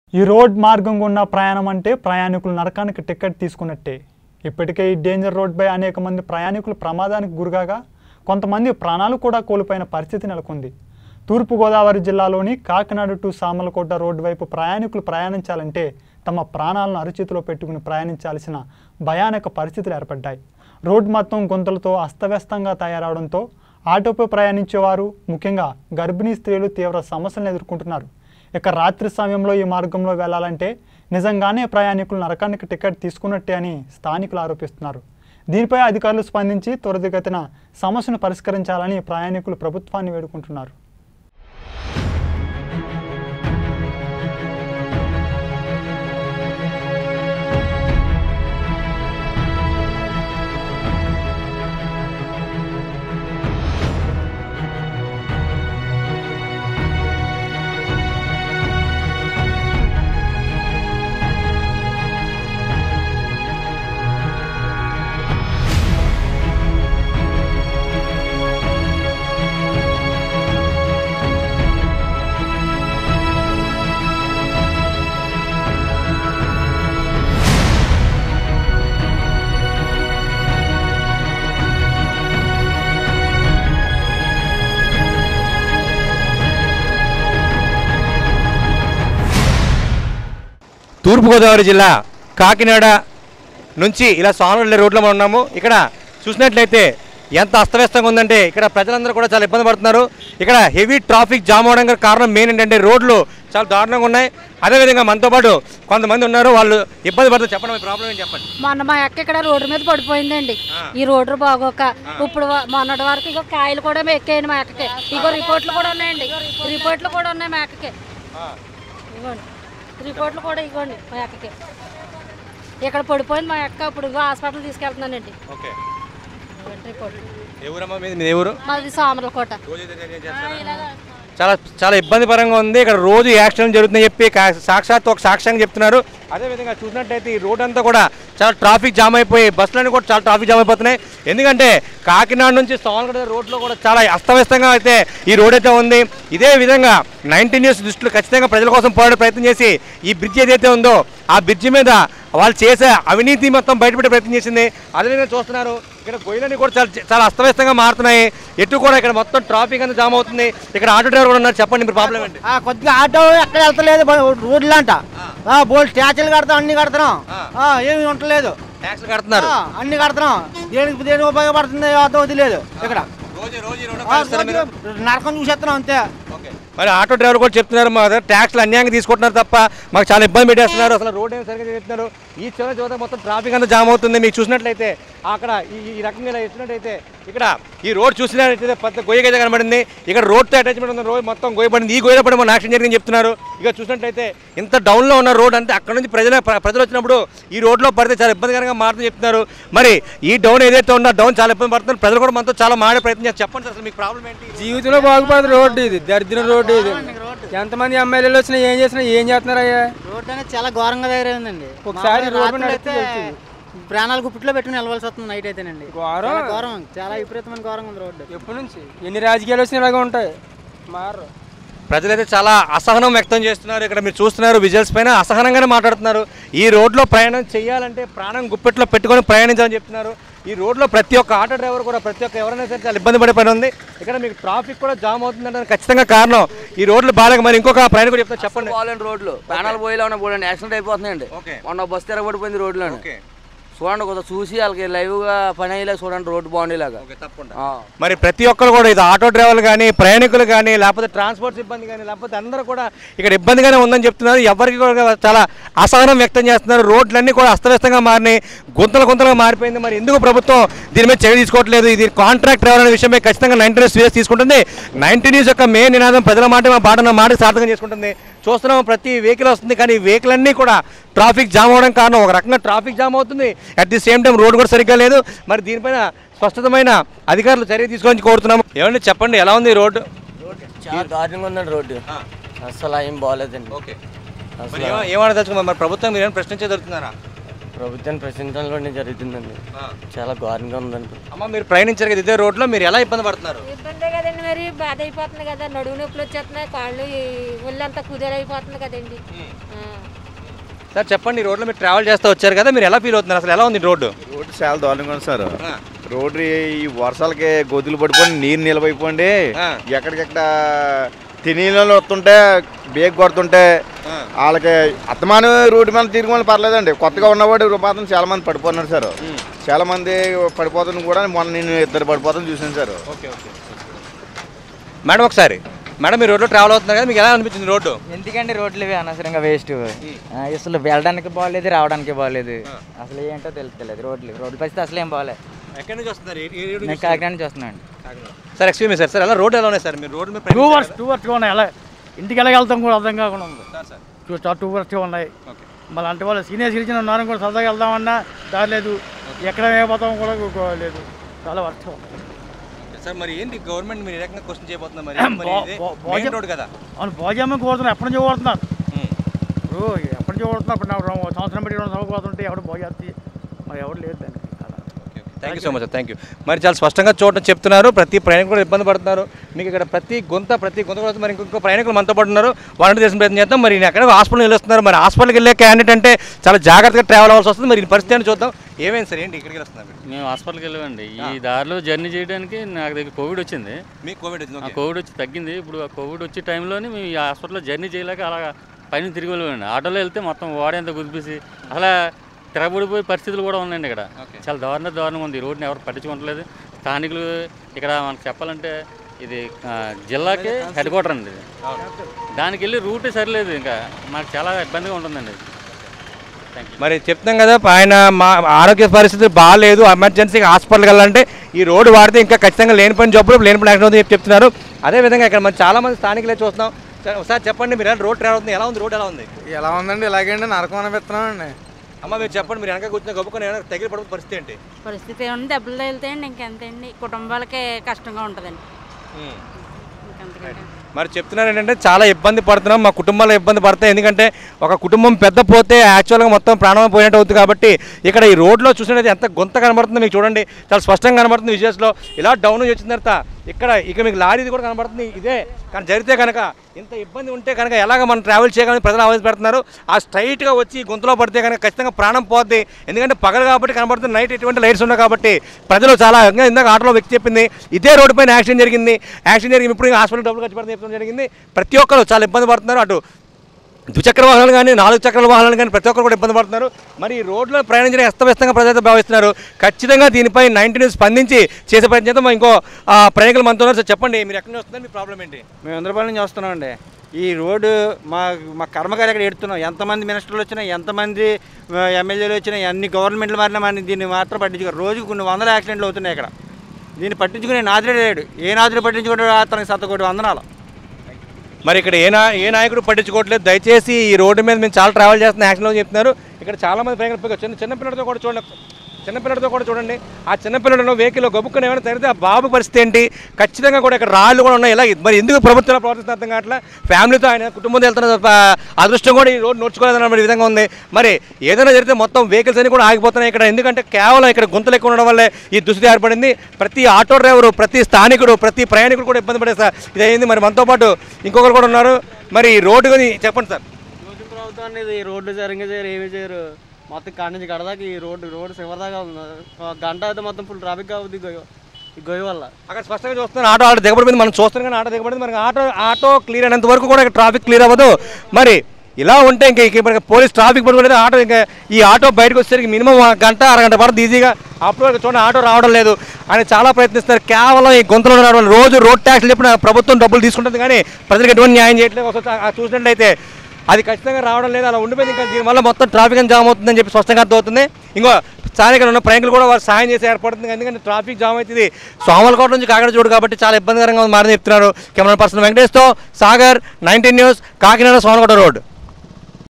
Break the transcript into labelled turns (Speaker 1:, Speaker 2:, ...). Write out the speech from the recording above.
Speaker 1: ఈ రోడ్ మార్గం గుండా ప్రయాణం అంటే ప్రయాణికులు నరకానికి టికెట్ తీసుకున్నట్టే ఇప్పటికే ఈ డేంజర్ రోడ్పై అనేక మంది ప్రయాణికులు ప్రమాదానికి గురిగాగా కొంతమంది ప్రాణాలు కూడా కోల్పోయిన పరిస్థితి నెలకొంది తూర్పుగోదావరి జిల్లాలోని కాకినాడ టు సామలకోట రోడ్డు వైపు ప్రయాణికులు ప్రయాణించాలంటే తమ ప్రాణాలను అరచేతిలో పెట్టుకుని ప్రయాణించాల్సిన భయానక పరిస్థితులు ఏర్పడ్డాయి రోడ్డు మొత్తం గుంతలతో అస్తవ్యస్తంగా తయారవడంతో ఆటోపై ప్రయాణించేవారు ముఖ్యంగా గర్భిణీ స్త్రీలు తీవ్ర సమస్యలను ఎదుర్కొంటున్నారు ఇక రాత్రి సమయంలో ఈ మార్గంలో వెళ్లాలంటే నిజంగానే ప్రయాణికులు నరకానికి టికెట్ తీసుకున్నట్టే అని స్థానికులు ఆరోపిస్తున్నారు దీనిపై అధికారులు స్పందించి త్వరితగతిన సమస్యను పరిష్కరించాలని ప్రయాణికులు ప్రభుత్వాన్ని వేడుకుంటున్నారు
Speaker 2: తూర్పుగోదావరి జిల్లా కాకినాడ నుంచి ఇలా సోమరెడ్డి రోడ్లో మనం ఉన్నాము ఇక్కడ చూసినట్లయితే ఎంత అస్తవ్యస్తంగా ఉందంటే ఇక్కడ ప్రజలందరూ కూడా చాలా ఇబ్బంది పడుతున్నారు ఇక్కడ హెవీ ట్రాఫిక్ జామ్ అవడం గల కారణం మెయిన్ ఏంటంటే రోడ్లు చాలా దారుణంగా ఉన్నాయి అదేవిధంగా మనతో పాటు కొంతమంది ఉన్నారు వాళ్ళు ఇబ్బంది పడుతున్నారు చెప్పండి మీ ప్రాబ్లం ఏంటి చెప్పండి
Speaker 3: మొన్న మా అక్క ఇక్కడ రోడ్డు మీద పడిపోయిందండి ఈ రోడ్డు బాగోక ఇప్పుడు వ- మొన్నటి వరకు ఇగో కాయలు కూడా ఎక్కాయండి మా అక్కకి ఇగో రిపోర్ట్లు కూడా ఉన్నాయండి రిపోర్ట్లు కూడా ఉన్నాయి మా అక్కకి ఇగోండి రిపోర్ట్లు కూడా ఇగోండి మా అక్కకి ఇక్కడ పడిపోయింది మా అక్క ఇప్పుడు ఇగో హాస్పిటల్ తీసుకెళ్తున్నానండి
Speaker 2: ఓకే
Speaker 3: ఇగోండి రిపోర్ట్
Speaker 2: ఏ ఊరమ్మా మీది మీ ఏ ఊరు
Speaker 3: మాది సామర్లకోట
Speaker 2: చాలా చాలా ఇబ్బందికరంగా ఉంది ఇక్కడ రోజు యాక్సిడెంట్ జరుగుతుందని చెప్పి కా- సాక్షాత్ ఒక సాక్ష్యంగా చెప్తున్నారు అదేవిధంగా చూసినట్టయితే ఈ రోడ్ అంతా కూడా చాలా ట్రాఫిక్ జామ్ అయిపోయి బస్సులన్నీ కూడా చాలా ట్రాఫిక్ జామ్ అయిపోతున్నాయి ఎందుకంటే కాకినాడ నుంచి సోమగడ రోడ్లో కూడా చాలా అస్తవ్యస్తంగా అయితే ఈ రోడ్ అయితే ఉంది ఇదే విధంగా నైన్టీన్ ఇయర్స్ దృష్టిలో ఖచ్చితంగా ప్రజల కోసం పోరాడే ప్రయత్నం చేసి ఈ బ్రిడ్జ్ ఏదైతే ఉందో ఆ బ్రిడ్జ్ మీద వాళ్ళు చేసే అవినీతి మొత్తం బయటపెట్టే ప్రయత్నం చేసింది అదేవిధంగా చూస్తున్నారు ఇక్కడ గొయ్యలన్నీ కూడా చాలా చాలా అస్తవ్యస్తంగా మారుతున్నాయి ఎటు కూడా ఇక్కడ మొత్తం ట్రాఫిక్ అంతా జామ్ అవుతుంది ఇక్కడ ఆటో డ్రైవర్ కూడా ఉన్నారు చెప్పండి మీరు ప్రాబ్లం ఏంటి
Speaker 4: ఆ, కొద్దిగా ఆటో ఎక్కడ వెళ్తలేదు రోడ్లు అంట బోల్ స్టాచ్యూలు కడతాం అన్ని కడుతున్నాం ఆ, ఏమీ ఉండలేదు
Speaker 2: ట్యాక్స్లు కడుతున్నారు
Speaker 4: ఆ, అన్ని కడుతున్నాం దేనికి దేనికి ఉపయోగపడుతుంది ఆటో వదిలేదు ఇక్కడ
Speaker 2: రోజు రోజు ఈ రోడ్డు
Speaker 4: ఆ,
Speaker 2: కలుస్తారా మీరు?
Speaker 4: రోజు నరకం చూసేస్తున్నాం అంతే
Speaker 2: మరి ఆటో డ్రైవర్ కూడా చెప్తున్నారు మా దగ్గర ట్యాక్స్లు అన్యాయంగా తీసుకుంటున్నారు తప్ప మాకు చాలా ఇబ్బంది పెట్టేస్తున్నారు అసలు రోడ్ ఏం సరిగ్గా చెప్తున్నారు ఈ చివరి చివర మొత్తం ట్రాఫిక్ అంతా జామ్ అవుతుంది మీకు చూసినట్లయితే అక్కడ ఈ ఈ రకంగా ఇలా ఇచ్చినట్టయితే ఇక్కడ ఈ రోడ్ చూసినట్లయితే పెద్ద గొయ్యగైతే కనబడింది ఇక్కడ రోడ్తో అటాచ్మెంట్ ఉంది రోడ్ మొత్తం గొయ్య పడింది ఈ గొయ్యలో పడి మన యాక్షన్ జరిగింది చెప్తున్నారు ఇక చూసినట్లయితే ఇంత డౌన్లో ఉన్న రోడ్ అంటే అక్కడ నుంచి ప్రజల ప్ర- ప్రజలు వచ్చినప్పుడు ఈ రోడ్లో పడితే చాలా ఇబ్బందికరంగా మారుతుంది చెప్తున్నారు మరి ఈ డౌన్ ఏదైతే ఉందో డౌన్ చాలా ఇబ్బంది పడుతున్నారు ప్రజలు కూడా మనతో చాలా మాడే ప్రయత్నం చేస్తారు చెప్పండి సార్ అసలు మీకు ప్రాబ్లం ఏంటి
Speaker 5: జీవితంలో బాగుపడదు రోడ్డు ఇది దరిద్రం రోడ్డు ఇది ఎంతమంది ఎమ్మెల్యేలు వచ్చినా ఏం చేసినా ఏం చేస్తున్నారయ్యా
Speaker 6: రోడ్డు అనేది చాలా ఘోరంగా తయారైందండి
Speaker 5: ఒకసారి
Speaker 6: మామూలుగా
Speaker 5: రోడ్డు మీద
Speaker 6: రాత్రులు
Speaker 5: నడిస్తే
Speaker 6: అయితే ప్రాణాలు గుప్పిట్లో పెట్టుకుని వెళ్ళవలసి వస్తుంది నైట్ అయితేనండి
Speaker 5: ఘోరం.
Speaker 6: చాలా ఘోరం చాలా విపరీతమైన ఘోరంగా ఉంది రోడ్డు
Speaker 5: ఎప్పటి నుంచి ఎన్ని రాజకీయాలు వచ్చినా ఇలాగే ఉంటాయి మారు
Speaker 2: ప్రజలైతే చాలా అసహనం వ్యక్తం చేస్తున్నారు ఇక్కడ మీరు చూస్తున్నారు విజువల్స్ పైన అసహనంగానే మాట్లాడుతున్నారు ఈ రోడ్లో ప్రయాణం చేయాలంటే ప్రాణం గుప్పెట్లో పెట్టుకొని ప్రయాణించాలని చెప్తున్నారు ఈ రోడ్లో ప్రతి ఒక్క ఆటో డ్రైవర్ కూడా ప్రతి ఒక్క ఎవరైనా సరే చాలా ఇబ్బంది పడే పని ఉంది ఇక్కడ మీకు ట్రాఫిక్ కూడా జామ్ అవుతుందంటే ఖచ్చితంగా కారణం ఈ రోడ్లు బాగా మరి ఇంకొక ప్రయాణికుడు చెప్తారు చెప్పండి
Speaker 7: పోలేండి రోడ్లు ప్రాణాలు పోయేలా ఉన్నాయి పోలండి యాక్సిడెంట్ అయిపోతున్నాయండి
Speaker 2: ఓకే.
Speaker 7: మొన్న బస్సు తిరగబడిపోయింది రోడ్లో
Speaker 2: ఓకే
Speaker 7: చూడండి కొంత చూసి వాళ్ళకి లైవ్ గా పని అయ్యేలా చూడండి రోడ్డు బాగుండేలాగా ఆ.
Speaker 2: మరి ప్రతి ఒక్కరు కూడా ఇది ఆటో డ్రైవర్లు కానీ ప్రయాణికులు కానీ లేకపోతే ట్రాన్స్పోర్ట్ సిబ్బంది కానీ లేకపోతే అందరూ కూడా ఇక్కడ ఇబ్బందిగానే ఉందని చెప్తున్నారు ఎవరికి కూడా చాలా అసహనం వ్యక్తం చేస్తున్నారు రోడ్లన్నీ కూడా అస్తవ్యస్తంగా మారినాయి గుంతలు గుంతలుగా మారిపోయింది మరి ఎందుకు ప్రభుత్వం దీని మీద చర్య తీసుకోవట్లేదు ఇది కాంట్రాక్ట్ డ్రైవర్ అనే విషయమే ఖచ్చితంగా నైన్టీ న్యూస్ సీరియస్ తీసుకుంటుంది నైన్టీ న్యూస్ యొక్క మెయిన్ నినాదం ప్రజల మాట మా పాట మాటకు సార్థకం చేసుకుంటుంది చూస్తున్నాం ప్రతి వెహికల్ వస్తుంది కానీ ఈ వెహికల్ అన్నీ కూడా ట్రాఫిక్ జామ్ అవడం కారణం ఒక రకంగా ట్రాఫిక్ జామ్ అవుతుంది at the same time road కూడా సరిగ్గా లేదు మరి దీనిపైన స్పష్టతమైన అధికారులు చర్య తీసుకొని కోరుతున్నాము ఏమండి చెప్పండి ఎలా ఉంది ఈ రోడ్డు
Speaker 7: చాలా దారుణంగా ఉందండి రోడ్డు అసలు ఏం బాగాలేదండి
Speaker 2: ఓకే ఏమన్నా తెచ్చుకున్నారు మరి ప్రభుత్వం మీరు ఏమైనా ప్రశ్నించే దొరుకుతున్నారా
Speaker 8: ప్రభుత్వాన్ని ప్రశ్నించడంలోనే జరుగుతుందండి చాలా ఘోరంగా ఉందండి
Speaker 2: అమ్మ మీరు ప్రయాణించారు కదా ఇదే రోడ్లో మీరు ఎలా ఇబ్బంది పడుతున్నారు
Speaker 3: ఇబ్బందే కదండి మరి బాధ అయిపోతుంది కదా నడువు నొప్పులు వచ్చేస్తున్నాయి కాళ్ళు ఈ ఒళ్ళంతా కుదేరైపోతుంది కదండి ఆ.
Speaker 2: సార్ చెప్పండి ఈ రోడ్లో మీరు ట్రావెల్ చేస్తూ వచ్చారు కదా మీరు ఎలా ఫీల్ అవుతున్నారు అసలు ఎలా ఉంది ఈ రోడ్డు
Speaker 9: రోడ్డు చాలా దారుణంగా ఉంది సార్ రోడ్డు ఈ వర్షాలకి గొద్దులు పడిపోయి నీరు నిలబడిపోండి ఎక్కడికెక్కడ తినీళ్ళు వస్తుంటే బేగ్ కొడుతుంటే వాళ్ళకి అత్తమాను రోడ్డు మీద తిరిగి వాళ్ళు పర్లేదండి కొత్తగా ఉన్నవాడు మాత్రం చాలా మంది పడిపోతున్నారు సార్ చాలా మంది పడిపోతుంది కూడా మొన్న నేను ఇద్దరు పడిపోతాను చూసాను సార్
Speaker 2: ఓకే ఓకే మేడం ఒకసారి మేడం మీరు రోడ్లో ట్రావెల్ అవుతున్నారు కదా మీకు ఎలా అనిపించింది రోడ్డు
Speaker 10: ఎందుకండి రోడ్లు ఇవి అనవసరంగా వేస్ట్ అసలు వెళ్ళడానికి బాగాలేదు రావడానికి బాగాలేదు అసలు ఏంటో తెలుస్తలేదు రోడ్లు రోడ్ల పరిస్థితి అసలు ఏం బాగాలేదు
Speaker 2: ఎక్కడి నుంచి వస్తున్నారు ఏ- ఏ రోడ్డు
Speaker 10: నేను
Speaker 2: నుంచి
Speaker 10: కాకినాడ నుంచి వస్తున్నాను
Speaker 2: sir excuse me sir sir ఎలా రోడ్డు ఎలా ఉన్నాయి సార్ మీరు రోడ్డు మీద
Speaker 11: టూ వర్స్ టూ వర్స్గా ఉన్నాయి ఎలా ఇంటికి ఎలా వెళ్తాం కూడా అర్థం కాకుండా ఉంది టూ స్టార్ టూ వర్స్గా ఉన్నాయి మళ్ళీ అంటే వాళ్ళు సీనియర్ సిటిజన్ ఉన్నారు కూడా సరదాగా వెళ్దామన్నా దారి లేదు ఎక్కడ వేయబోతాం కూడా గో- లేదు చాలా వర్స్గా ఉన్నాయి
Speaker 2: సార్ మరి ఏంటి గవర్నమెంట్ మీరు ఏ రకంగా క్వశ్చన్ చేయబోతున్నారు మరి మరి
Speaker 11: బా-
Speaker 2: ఇది
Speaker 11: బా-
Speaker 2: మెయిన్
Speaker 11: భోజనం-
Speaker 2: రోడ్ కదా
Speaker 11: అవును భోజనం కోరుతున్నారు ఎప్పటి నుంచి కోరుతున్నారు ఇప్పుడు ఎప్పటి నుంచి కోరుతున్నారు ఇప్పుడు నాకు రెండు సంవత్సరం పెట్టి రెండు సంవత్సరం కోరుతుంటే ఎవడు భోజేస్తే మరి ఎవరు లేదు దానికి
Speaker 2: thank you so much thank you మరి చాలా స్పష్టంగా చూడటం చెప్తున్నారు ప్రతి ప్రయాణికులు కూడా ఇబ్బంది పడుతున్నారు మీకు ఇక్కడ ప్రతి గొంత ప్రతి గొంత కూడా మరి ఇంకొక ప్రయాణికులు మనతో పాటు ఉన్నారు వాళ్ళని తెలిసిన ప్రయత్నం చేద్దాం మరి నేను ఎక్కడ హాస్పిటల్ వెళ్ళొస్తున్నారు మరి హాస్పిటల్కి వెళ్ళే క్యాండిడేట్ అంటే చాలా జాగ్రత్తగా ట్రావెల్ అవ్వాల్సి వస్తుంది మరి ఈ పరిస్థితి అని చూద్దాం ఏమైంది సార్ ఏంటి ఇక్కడికి వస్తున్నారు
Speaker 12: మేము హాస్పిటల్కి వెళ్ళామండి ఈ దారిలో జర్నీ చేయడానికి నాకు దగ్గర కోవిడ్ వచ్చింది
Speaker 2: మీకు కోవిడ్ వచ్చింది
Speaker 12: ఆ
Speaker 2: ఓకే.
Speaker 12: కోవిడ్ వచ్చి తగ్గింది ఇప్పుడు ఆ కోవిడ్ వచ్చే టైంలోనే మేము ఈ హాస్పిటల్లో జర్నీ చేయలేక అలా పైన తిరిగి వెళ్ళామండి ఆటోలో వెళ్తే మొత్తం వాడేంత గుదిపేసి అలా తిరగబడిపోయే పరిస్థితులు కూడా ఉన్నాయండి ఇక్కడ చాలా దారుణ దారుణంగా ఉంది ఈ రోడ్ని ఎవరు పట్టించుకోవట్లేదు స్థానికులు ఇక్కడ మనకు చెప్పాలంటే ఇది ఆ, జిల్లాకి హెడ్ క్వార్టర్ అండి ఇది దానికి వెళ్ళి రూటే సరిలేదు ఇంకా మాకు చాలా ఇబ్బందిగా ఉంటుందండి ఇది
Speaker 2: మరి చెప్తాం కదా ఆయన మా ఆరోగ్య పరిస్థితి బాగాలేదు ఎమర్జెన్సీగా హాస్పిటల్కి వెళ్ళాలంటే ఈ రోడ్డు వాడితే ఇంకా ఖచ్చితంగా లేని పని జబ్బులు లేని పని యాక్సిడెంట్ అవుతుందని చెప్పి చెప్తున్నారు అదేవిధంగా ఇక్కడ మనం చాలా మంది స్థానికులే చూస్తున్నాం సరే, ఒకసారి చెప్పండి మీరు ఎలా రోడ్ ట్రావెల్ అవుతుంది ఎలా ఉంది రోడ్ ఎలా ఉంది
Speaker 13: ఎలా ఉందండి ఇలాగండి నరకం అనిపిస్తున్నామండి
Speaker 2: అమ్మ మీరు చెప్పండి మీరు వెనక కూర్చున్న గొప్పకొని ఏమైనా తగిలి పడిన పరిస్థితి ఏంటి
Speaker 14: పరిస్థితి ఏమన్నా దెబ్బలు తగిలితాయండి ఇంకెంతండి కుటుంబాలకే కష్టంగా ఉంటుందండి ఇంకంతకంటే
Speaker 2: మరి చెప్తున్నారు ఏంటంటే చాలా ఇబ్బంది పడుతున్నాం మా కుటుంబాలు ఇబ్బంది పడతాయి ఎందుకంటే ఒక కుటుంబం పెద్ద పోతే యాక్చువల్గా మొత్తం ప్రాణం పోయినట్టు అవుతుంది కాబట్టి ఇక్కడ ఈ రోడ్లో చూసినట్టు ఎంత గొంత కనబడుతుంది మీకు చూడండి చాలా స్పష్టంగా కనబడుతుంది విజయస్లో ఇలా డౌన్ వచ్చిన తర్వాత ఇక్కడ ఇక మీకు లారీది కూడా కనబడుతుంది ఇదే కానీ జరిగితే కనుక ఇంత ఇబ్బంది ఉంటే కనుక ఎలాగ మనం ట్రావెల్ చేయగానే ప్రజలు ఆవేశ పెడుతున్నారు ఆ స్ట్రైట్గా వచ్చి గొంతులో పడితే కనుక ఖచ్చితంగా ప్రాణం పోద్ది ఎందుకంటే పగలు కాబట్టి కనబడుతుంది నైట్ ఎటువంటి లైట్స్ ఉన్నాయి కాబట్టి ప్రజలు చాలా ఇంకా ఇందాక ఆటోలో వ్యక్తి చెప్పింది ఇదే రోడ్డు పైన యాక్సిడెంట్ జరిగింది యాక్సిడెంట్ జరిగింది ఇప్పుడు ఇంకా హాస్పిటల్ డబ్బులు ఖర్చు పెడతాం చెప్పడం జరిగింది ప్రతి ఒక్కరు చాలా ఇబ్బంది పడుతున్నారు అటు ద్విచక్ర వాహనాలు కానీ నాలుగు చక్రాల వాహనాలు కానీ ప్రతి ఒక్కరు కూడా ఇబ్బంది పడుతున్నారు మరి ఈ రోడ్లో ప్రయాణించడం అస్తవ్యస్తంగా ప్రజలు భావిస్తున్నారు ఖచ్చితంగా దీనిపై నైన్టీ న్యూస్ స్పందించి చేసే ప్రయత్నం చేద్దాం. ఇంకో ఆ, ప్రయాణికులు మనతో ఉన్నారు సార్ చెప్పండి మీరు ఎక్కడి నుంచి వస్తున్నారు మీ ప్రాబ్లం ఏంటి
Speaker 15: మేము ఇంద్రపాలెం నుంచి వస్తున్నామండి ఈ రోడ్డు మా మా కర్మకారి ఇక్కడ ఎడుతున్నాం ఎంతమంది మినిస్టర్లు వచ్చినా ఎంతమంది ఆ, ఎమ్మెల్యేలు వచ్చినా ఎన్ని గవర్నమెంట్లు మారినా మన దీన్ని మాత్రం పట్టించుకోరు రోజుకు కొన్ని వందల యాక్సిడెంట్లు అవుతున్నాయి ఇక్కడ దీన్ని పట్టించుకునే నాదుడే లేడు ఏ నాదుడు పట్టించుకుంటాడు అతనికి సత్తకోటి వందనాలు
Speaker 2: మరి ఇక్కడ ఏ నా ఏ నాయకుడు పట్టించుకోవట్లేదు దయచేసి ఈ రోడ్డు మీద మేము చాలా ట్రావెల్ చేస్తున్న యాక్సిడెంట్ అని చెప్తున్నారు ఇక్కడ చాలా మంది ప్రయాణికులు చిన్న చిన్న పిల్లలతో కూడా చూడండి చిన్నపిల్లలతో కూడా చూడండి ఆ చిన్నపిల్లలను వెహికల్ గబుక్కుని ఏమైనా తగిలితే ఆ బాబు పరిస్థితి ఏంటి ఖచ్చితంగా కూడా ఇక్కడ రాళ్ళు కూడా ఉన్నాయి ఇలా మరి ఎందుకు ప్రభుత్వం ప్రవర్తిస్తున్న అర్థం కావట్లే ఫ్యామిలీతో ఆయన కుటుంబంతో వెళ్తున్న తప్ప అదృష్టం కూడా ఈ రోడ్డు నోడ్చుకోలేదన్న మరి విధంగా ఉంది మరి ఏదైనా జరిగితే మొత్తం వెహికల్స్ అన్ని కూడా ఆగిపోతున్నాయి ఇక్కడ ఎందుకంటే కేవలం ఇక్కడ గుంతలు ఎక్కువ ఉండడం వల్లే ఈ దుస్థితి ఏర్పడింది ప్రతి ఆటో డ్రైవరు ప్రతి స్థానికుడు ప్రతి ప్రయాణికుడు కూడా ఇబ్బంది పడేస్తారు ఇది అయింది మరి మనతో పాటు ఇంకొకరు కూడా ఉన్నారు మరి ఈ రోడ్డు గురించి చెప్పండి సార్
Speaker 6: ప్రభుత్వాన్ని ఇది రోడ్లు సరిగ్గా చేయరు ఏమీ చేయరు మొత్తం కాడి నుంచి గడదాకా ఈ రోడ్డు రోడ్డు చివరి దాకా ఉంది ఒక గంట అయితే మొత్తం ఫుల్ ట్రాఫిక్ అవుతుంది ఈ గొయ్యి ఈ గొయ్యి వల్ల
Speaker 2: అక్కడ స్పష్టంగా చూస్తున్నాను ఆటో ఆటో దిగబడింది మనం చూస్తున్నాం కానీ ఆటో దిగబడింది మరి ఆటో ఆటో క్లియర్ అయినంత వరకు కూడా ఇక్కడ ట్రాఫిక్ క్లియర్ అవ్వదు మరి ఇలా ఉంటే ఇంకా ఇక ఇప్పుడు పోలీస్ ట్రాఫిక్ పడుకోలేదు ఆటో ఇంకా ఈ ఆటో బయటకు వచ్చేసరికి మినిమం గంట అరగంట పడుతుంది ఈజీగా అప్పుడు వరకు చూడండి ఆటో రావడం లేదు అని చాలా ప్రయత్నిస్తారు కేవలం ఈ గొంతులో రావడం రోజు రోడ్ ట్యాక్స్లు చెప్పిన ప్రభుత్వం డబ్బులు తీసుకుంటుంది కానీ ప్రజలకు ఎటువంటి న్యాయం చేయట్లేదు ఒకసారి ఆ చూసినట్లయితే అది ఖచ్చితంగా రావడం లేదు అలా ఉండిపోయింది ఇంకా దీనివల్ల మొత్తం ట్రాఫిక్ అని జామ్ అవుతుందని చెప్పి స్పష్టంగా అర్థమవుతుంది ఇంకో స్థానికంగా ఉన్న ప్రయాణికులు కూడా వారు సాయం చేసి ఏర్పడుతుంది ఎందుకంటే ట్రాఫిక్ జామ్ అవుతుంది సోమలకోట నుంచి కాకినాడ చూడు కాబట్టి చాలా ఇబ్బందికరంగా మారని చెప్తున్నారు కెమెరా పర్సన్ వెంకటేష్తో Sagar nineteen news Kakinada Samarlakota road